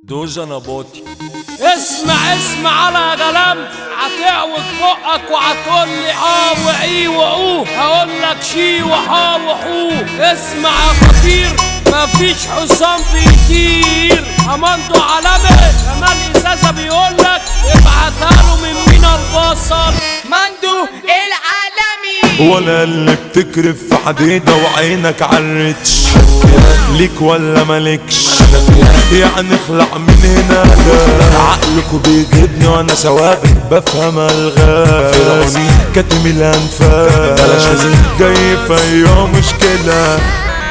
دوزة نباطي اسمع اسمع على يا جلام هتعوج بقك وهتقول لي اه وايه واوه هقول لك شي وحا وحو اسمع يا خطير مفيش حصان بيطير امانته علامة كمال ازازة بيقول لك ابعتها له من مينا البصل مندو العالمي ولا اللي بتكرف في حديدة وعينك عالرتش ليك ولا مالكش يعني اخلع من هنا لا عقلكوا بيجيبني وانا ثوابت بفهم الغاز كاتم الانفاس جاي في ايام مشكله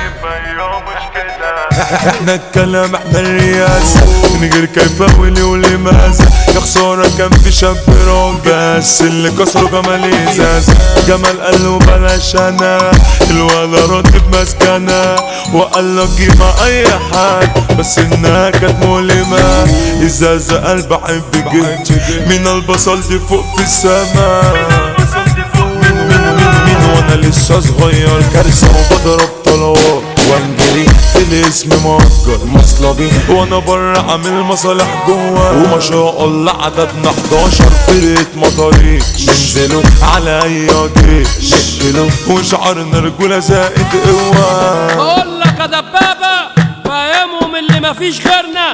احنا الكلام احنا الرياسة من غير كيف ولي ولماذا يا خسارة كان في شاب روم بس اللي كسره جمال ازازة جمال قال له بلاش انا الولا رد بمسكنة وقال له جيب مع اي حد بس انها كانت مؤلمة ازازة قلب احب جد من البصل دي فوق في السماء مين مين مين مين وانا لسه صغير كارثة وبضرب طلوات وانجلي في الاسم مؤجر مصلبي وانا بره عامل مصالح جوا وما شاء الله عددنا 11 فرقة مطاريق ننزلوا على اي جيش نقتلوا وشعرنا رجولة زائد قوة بقول لك يا دبابة فاهمهم اللي مفيش غيرنا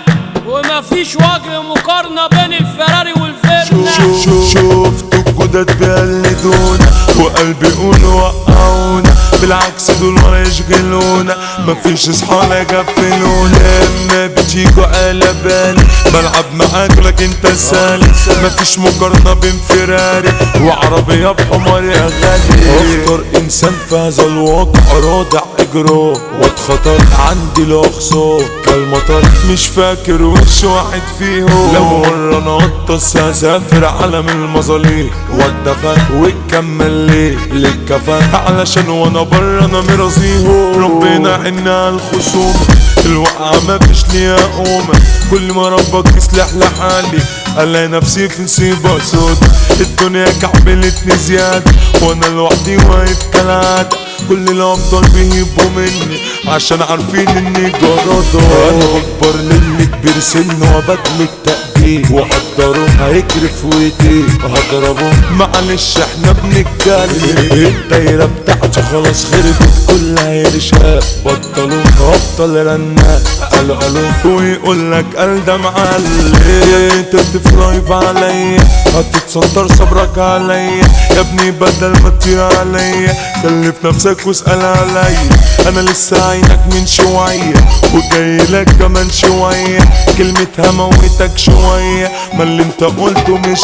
ومفيش وجه مقارنة بين الفراري والفرنة شوف شوف شفت الجداد بيقلدونا وقلبي يقولوا وقعونا بالعكس دول ولا يشغلونا مفيش اصحاب يغفلونا لما بتيجوا قلباني بلعب معاك لكن انت سالي مفيش مقارنة بين فيراري وعربية بحمار يا غالي اختار انسان في هذا الواقع رادع اجراه واتخطر عندي الاخصار كالمطر مش فاكر وش واحد فيهم لو مرة نقطس هسافر عالم المظاليم والدفن وتكمل ليه للكفن علشان وانا بره انا مرضيهم ربنا عنا الخصوم الوقعة ما فيش ليها قومة كل ما ربك يصلح لحالي الاقي نفسي في نصيبة سود الدنيا كعبلتني زيادة وانا لوحدي واقف كالعادة كل الابطال بيهبوا مني عشان عارفين اني جرادة انا اكبر للي كبير سن وبدل التأديب وقدره هيكرف ويتيه هضربه معلش احنا بنتكلم الدايرة بتاعتي خلاص خربت كلها ارشاد بطلوا ابطال رنات قالوا قالوا ويقول لك قال ده معلم انت بتفرايف عليا هتتسنطر صبرك عليا يا ابني بدل ما تطير عليا كلف نفسك واسأل عليا انا لسه عينك من شوية وجاي لك كمان شوية كلمتها موتك شوية ما اللي انت قلته مش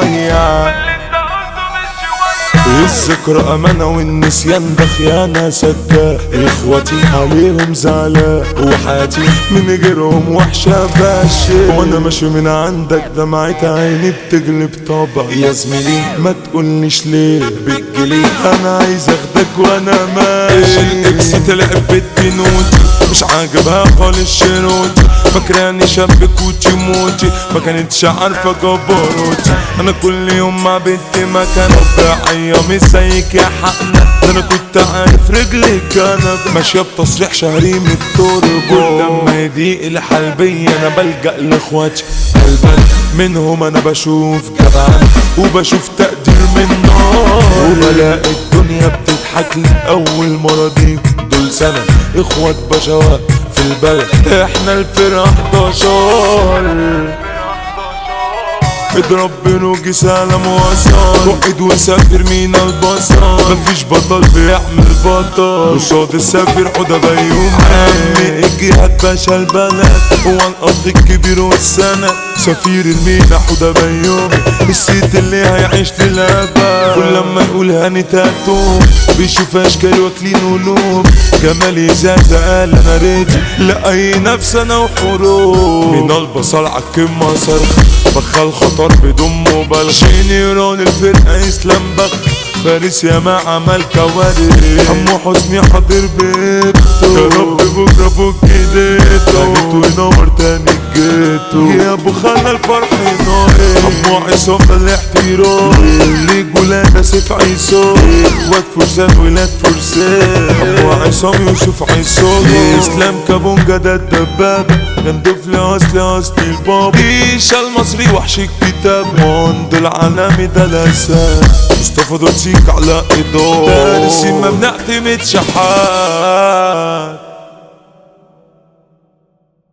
شوية الذكرى أمانة والنسيان ده خيانة سكة إخواتي عليهم زعلان وحياتي من غيرهم وحشة باشا وأنا ماشي من عندك دمعة عيني بتقلب طبع يا زميلي ما تقولنيش ليه بتجلي أنا عايز أخدك وأنا ماشي الإكس طلع بالتنوتي مش عاجبها خالص شروطي فاكراني شاب كوتي موتي ما كانتش عارفة جبروتي أنا كل يوم مع بنتي مكانة بعيا مش زيك يا حقنا ده أنا كنت عارف رجلي كانت ماشية بتصريح شهري من التربة كل لما يضيق الحال بيا أنا بلجأ لإخواتي قلبا منهم أنا بشوف جدعان وبشوف تقدير منهم وبلاقي الدنيا بتضحك لي أول مرة دي دول سنة إخوات بشوات في البلد إحنا الفرقة 11 اضرب بنوجي سلام وصال وقد وسافر مين البصر مفيش بطل بيعمل بطل قصاد السافر حدا بيوم عمي اجي هات باشا البلد هو القط الكبير والسند سفير المينا حدا بيومي السيت اللي هيعيش للابد كل لما يقول هاني تاتو بيشوف اشكال واكلين قلوب جمال يزاد قال انا ريدي لاي نفس انا وحروب من البصل عالكمة صرخ بخل خطر بدون مبالغة شينيرون الفرقة اسلام بخ فارس يا ما عمل كوارث حمو حسني حاضر بيته يا رب بكره فوق ايديته جيت وينور تاني جيته بطاقته يا ابو خلى الفرح ناقص عمو عصام ده الاحترام اللي جولانا سيف عصام اخوات فرسان ولاد فرسان عمو عصام يوسف عصام اسلام كابونجا ده الدباب كان طفل اصلي اصل الباب ايشا المصري وحش الكتاب موند العالمي ده الاساس مصطفى دوتسيك على ايدار دارسين ما بنعتمدش حد